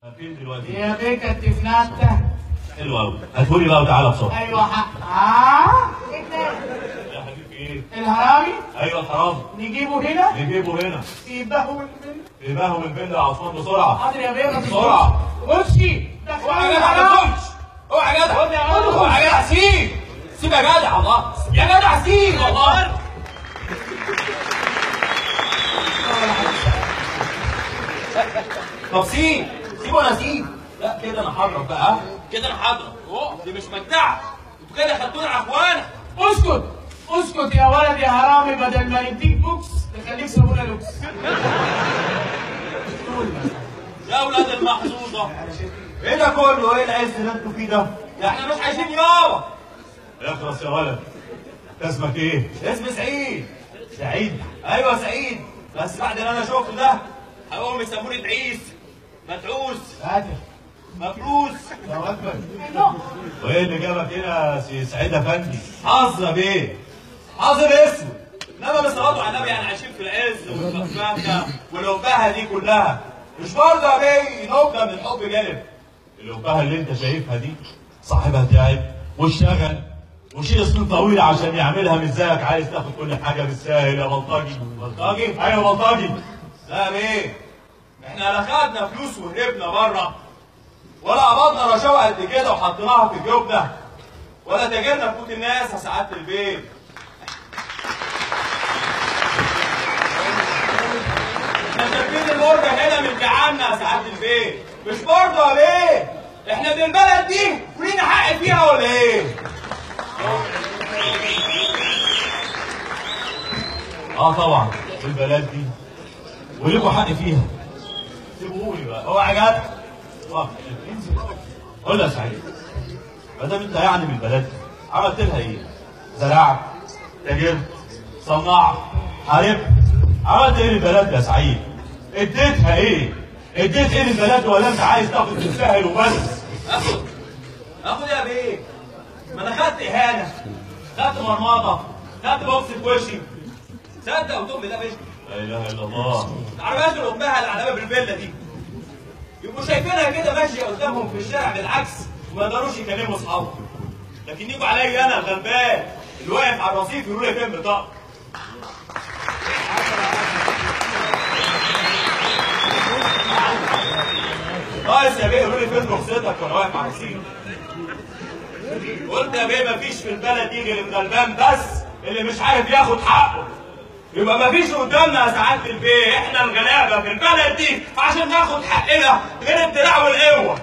فين دلوقتي؟ يا بيك التفناتة حلو قوي هاتهولي بقى وتعالى بسرعه ايوه حق اه إيه ده؟ يا حبيبي ايه؟ الهرامي ايوه الحرام نجيبه هنا نجيبه هنا سيبه من نباهه من الفيلا يا عثمان بسرعه حاضر يا بيه ما بسرعه. خشي اوعى يا جدع ما تخش اوعى يا جدع خد يا غالي. اوعى يا جدع سيب سيب يا جدع الله يا جدع سيب والله طب سيب سيب وانا سيب لا كده انا هضرب بقى ها؟ كده انا هضرب أوه، دي مش مجدعه انتوا كده خدتونا على اخوانا اسكت اسكت يا ولد يا هرامي بدل ما يديك بوكس تخليك صابونه لوكس يا اولاد المحظوظه ايه ده كله؟ ايه العز اللي انتوا فيه ده؟ ده احنا مش عايشين يابا اخلص يا ولد انت اسمك ايه؟ اسمي سعيد سعيد ايوه سعيد بس بعد اللي انا شفته ده هقوم يسموني تعيس متعوس هاتف مفلوس الله اكبر وايه اللي جابك هنا يا سي سعيد افندي؟ حظ بيه حاظر اسود انما بالصلاه على النبي يعني عايشين في العز والمفاهه والوباهه دي كلها مش برضه يا بيه نبذه من الحب جانب الأبهة اللي انت شايفها دي صاحبها تعب واشتغل وشيل سنين طويلة عشان يعملها مش زيك عايز تاخد كل حاجة بالساهل يا بلطجي بلطجي؟ ايوه بلطجي لا يا بيه احنا لا خدنا فلوس وهربنا بره ولا قبضنا رشاوى قد كده وحطيناها في جيوبنا ولا تاجرنا في قوت الناس يا سعاده البيت احنا شايفين المرجع هنا من جعلنا يا سعاده البيت مش برضه يا بيه احنا من البلد دي ولينا حق فيها ولا ايه؟ اه طبعا البلد دي وليكوا حق فيها سيبوهولي بقى هو عجبك اه انزل قول لي يا سعيد ما دام انت يعني من البلد دي عملت لها ايه؟ زرعت تاجرت صنعت حاربت عملت ايه للبلد يا سعيد؟ اديتها ايه؟ اديت ايه للبلد ولا انت عايز تاخد بالسهل وبس؟ اخد اخد يا بيه ما انا خدت اهانه خدت مرمطه خدت بوكس في وشي صدق وتقوم ده بيشكي لا اله الا الله العربيات الامها اللي على باب الفيلا دي يبقوا شايفينها كده ماشيه قدامهم في الشارع بالعكس وما يقدروش يكلموا اصحابهم لكن يجوا عليا انا الغلبان اللي واقف على الرصيف يقولوا لي فين بطاقه ناقص يا بيه يقولوا لي فين رخصتك وانا واقف على الرصيف قلت يا بيه مفيش في البلد دي غير الغلبان بس اللي مش عارف ياخد حقه يبقى مفيش قدامنا يا سعاده البيه احنا الغلابه في البلد دي عشان ناخد حقنا غير الدراع والقوه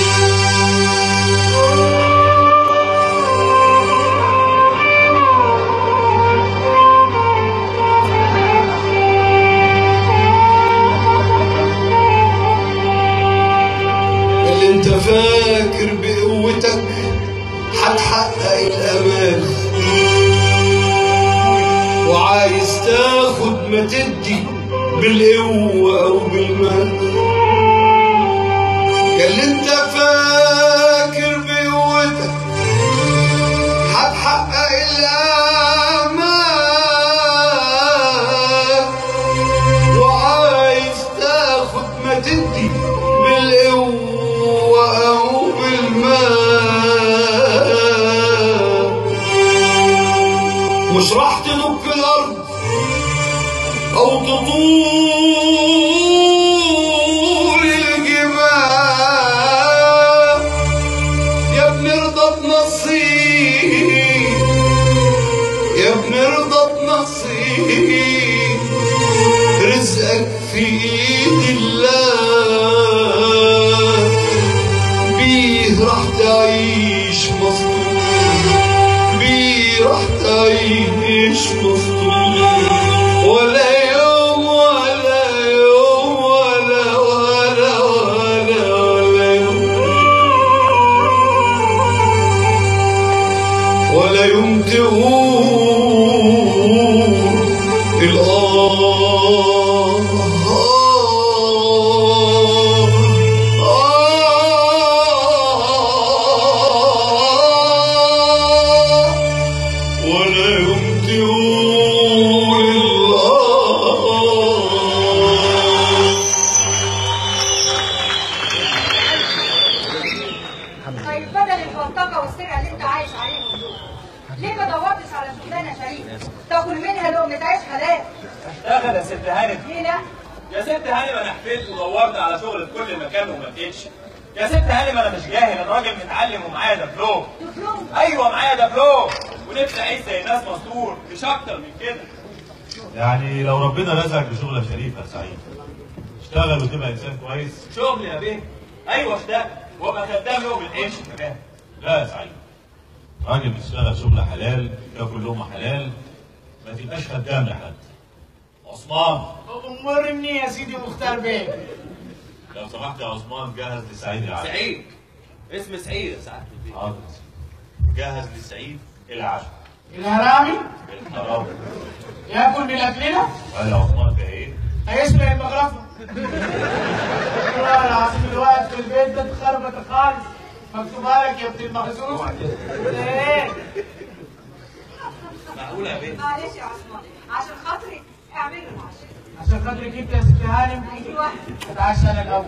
اللي انت فاكر بقوتك هتحقق الامال وعايز تاخد ما تدي بالقوة او بالمال يا اللي انت فاكر بقوتك هتحقق الامال وعايز تاخد ما تدي بالقوة أو بالمال مش راح تدك الأرض أو تطول ابدا يا ست هانم ليه لا؟ يا ست هانم انا حفلت ودورت على شغل في كل مكان وما لقيتش يا ست هانم انا مش جاهل انا راجل متعلم ومعايا دبلوم دبلوم ايوه معايا دبلوم ونفسي اعيش زي الناس مستور مش اكتر من كده يعني لو ربنا رزقك بشغله شريفه يا سعيد اشتغل وتبقى انسان كويس شغل يا بيه ايوه اشتغل وابقى خدام لهم العيش كمان لا يا سعيد راجل بيشتغل شغل حلال ياكل لقمه حلال ما تبقاش خدام لحد عثمان امرني يا سيدي مختار بيه لو سمحت يا عثمان جهز لسعيد العشاء سعيد اسم سعيد يا سعاده البيه حاضر جهز لسعيد العشاء الهرامي الحرام ياكل بالاكلنا قال يا عثمان ده ايه؟ هيسمع المغرفه والله العظيم الوقت في البيت ده اتخربط خالص مكتوبه لك يا ابن المخزوق ايه معقوله يا بيه معلش يا عثمان عشان خاطري اعملوا العشاء عشان خاطرك انت يا ست هانم ايوه اتعشى انا الاول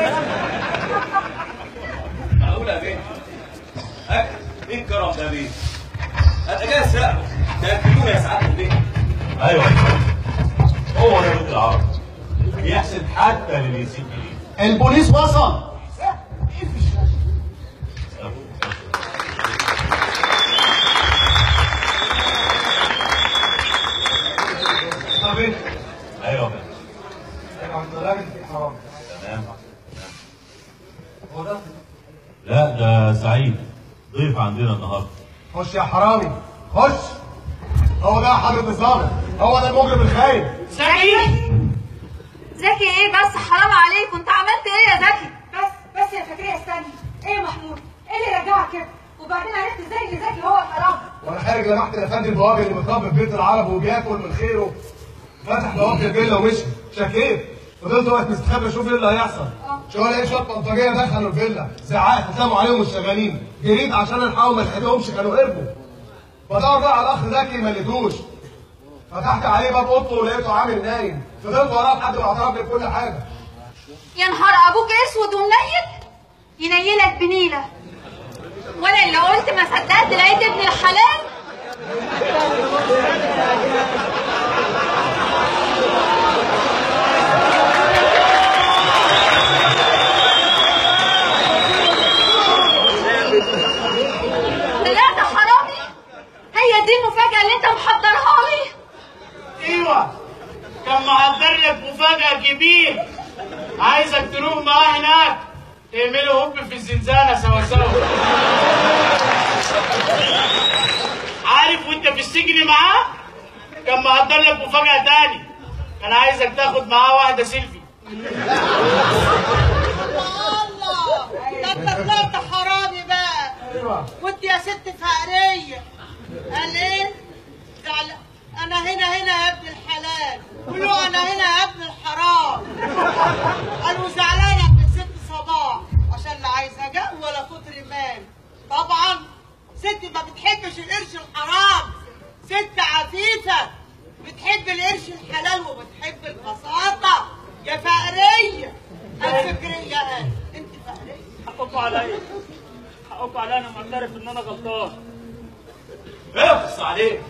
معقوله يا بيه أه، ايه الكرم ده يا بيه انا جاي اسرقه تاكلوني يا سعاده البيه ايوه هو ده بيت العرب بيحسد حتى للي يسيب ليه البوليس وصل ايوه يا فندم تمام لا ده سعيد ضيف عندنا النهارده خش يا حرامي خش هو ده حضرة الظابط هو ده المجرم الخاين سعيد زكي ايه بس حرام عليك انت عملت ايه يا زكي بس بس يا فكرية استني ايه يا محمود ايه اللي رجعك كده وبعدين عرفت ازاي ان زكي هو الحرام وانا خارج لمحت الافندي البوابي اللي متربي في بيت العرب وبياكل من خيره فتح بوابه الفيلا ومشي شكيت فضلت واقف مستخبي اشوف ايه اللي هيحصل شو لقيت شويه بلطجيه دخلوا الفيلا زعقت اتلموا عليهم الشغالين جريت عشان الحقهم ما لحقتهمش كانوا هربوا بدور بقى على الاخ زكي ما لقيتوش فتحت عليه باب اوضته ولقيته عامل نايم فضلت وراه لحد ما اعترف لي بكل حاجه يا نهار ابوك اسود ومنيل ينيلك بنيله وانا اللي قلت ما صدقت لقيت ابن الحلال ثلاثة حرامي هي دي المفاجأة اللي انت محضرها لي ايوه كان محضر لك مفاجأة كبيرة عايزك تروح معاه هناك تعملوا هوب في الزنزانة سوا سوا عارف وانت في السجن معاه كان محضر لك مفاجأة تاني كان عايزك تاخد معاه واحدة سيلفي الله ده انت طلعت حرامي بقى وانت يا ست فقريه قال ايه زعل انا هنا هنا يا ابن الحلال قولوا انا هنا يا ابن الحرام قالوا زعلانه من ست صباح عشان لا عايزه جاه ولا كتر مال طبعا ست ما بتحبش القرش الحرام ست عفيفه بتحب القرش الحلال وبتحب البساطه يا فقريه الفكريه قال انت فقريه حقكم عليا حقكم عليا انا معترف ان انا غلطان اقص عليه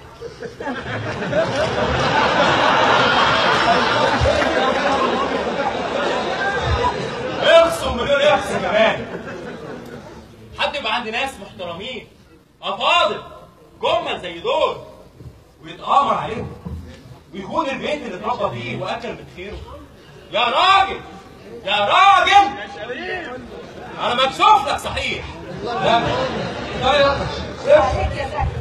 اقسم من غير اقص كمان حد يبقى عندي ناس محترمين افاضل جمل زي دول ويتآمر عليهم ويكون البيت اللي اتربى فيه واكل من خيره يا راجل يا راجل انا مكسوف لك صحيح لا لا يا عليك يا زكي